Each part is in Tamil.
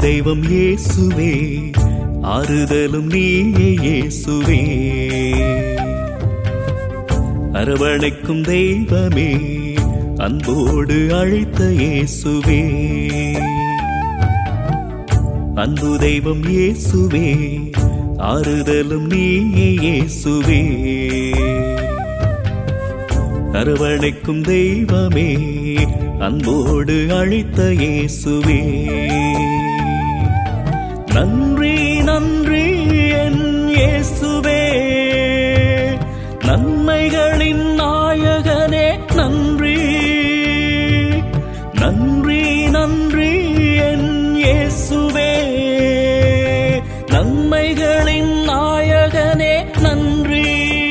தெய்வம் இயேசுவே ஆறுதலும் நீயே இயேசுவே அரவணைக்கும் தெய்வமே அன்போடு அழைத்த இயேசுவே அன்பு தெய்வம் இயேசுவே ஆறுதலும் நீயே இயேசுவே அரவணைக்கும் தெய்வமே அன்போடு அழைத்த இயேசுவே நன்றி நன்றி என் இயேசுவே நன்மைகளின் நாயகனே நன்றி நன்றி நன்றி என் இயேசுவே நன்மைகளின் நாயகனே நன்றி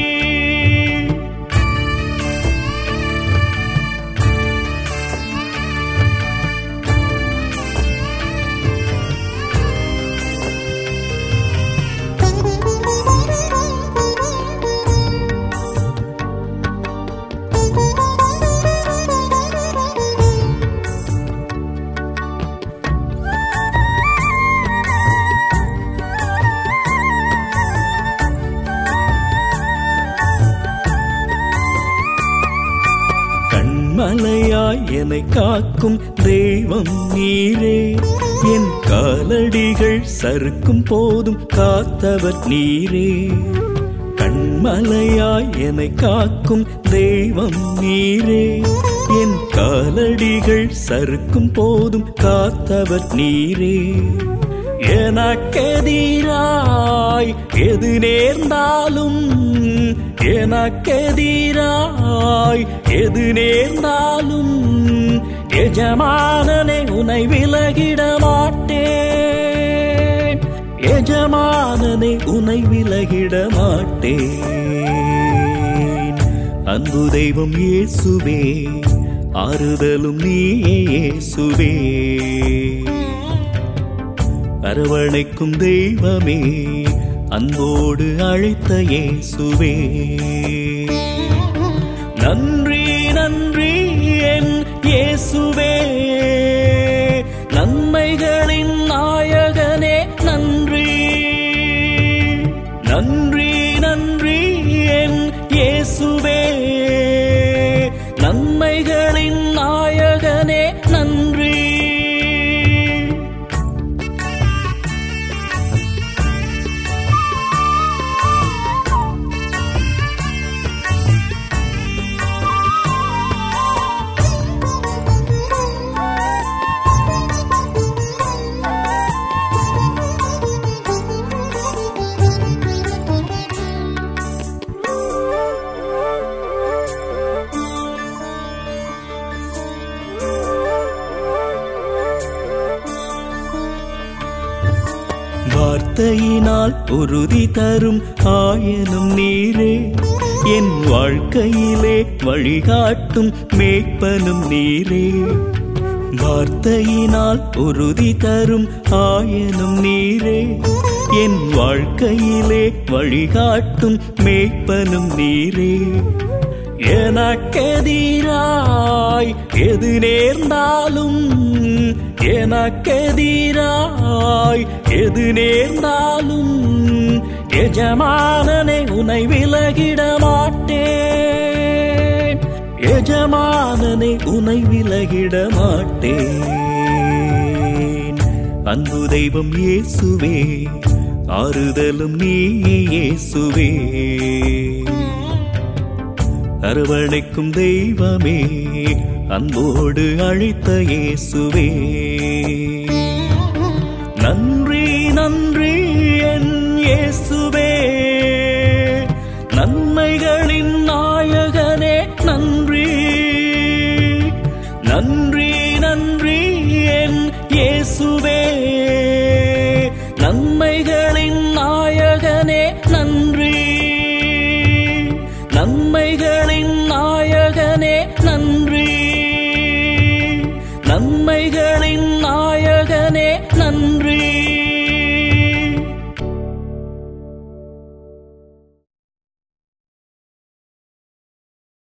கண்மலையாய் என்னை காக்கும் தெய்வம் நீரே என் காலடிகள் சறுக்கும் போதும் காத்தவர் நீரே கண்மலையாய் என்னை காக்கும் தெய்வம் நீரே என் காலடிகள் சறுக்கும் போதும் காத்தவர் நீரே எனக்கெதிராய் எது நேர்ந்தாலும் எனக்கெதிராய் எது நேர்ந்தாலும் எஜமானனை உனை விலகிட மாட்டேன் எஜமானனை உனை விலகிட மாட்டேன் அன்பு தெய்வம் இயேசுவே ஆறுதலும் நீயே இயேசுவே அரவணைக்கும் தெய்வமே அன்போடு அழைத்த இயேசுவே நன்றி நன்றி என் இயேசுவே நன்மைகளின் நாயகனே நன்றி நன்றி நன்றி என் இயேசுவே நன்மைகளின் நாயகனே நன்றி வார்த்தையினால் உறுதி தரும் ஆயனும் நீரே என் வாழ்க்கையிலே வழிகாட்டும் மேய்ப்பனும் நீரே வார்த்தையினால் உறுதி தரும் ஆயனும் நீரே என் வாழ்க்கையிலே வழிகாட்டும் மேய்ப்பனும் நீரே எனக்கெதிராய் எது நேர்ந்தாலும் எனக்கெதிராய் எது நேர்ந்தாலும் எஜமானனை உனை விலகிட மாட்டேன் எஜமானனை உனை விலகிட மாட்டேன் அன்பு தெய்வம் இயேசுவே ஆறுதலும் நீயே இயேசுவே அரவணைக்கும் தெய்வமே அன்போடு அழைத்த இயேசுவே நன்றி நன்றி என் இயேசுவே நன்மைகளின் நாயகனே நன்றி நன்றி நன்றி என் இயேசுவே நன்மைகளின் நாயகனே நன்றி நன்மைகளின் நாயகனே நன்றி நன்மைகளின் நாயகனே நன்றி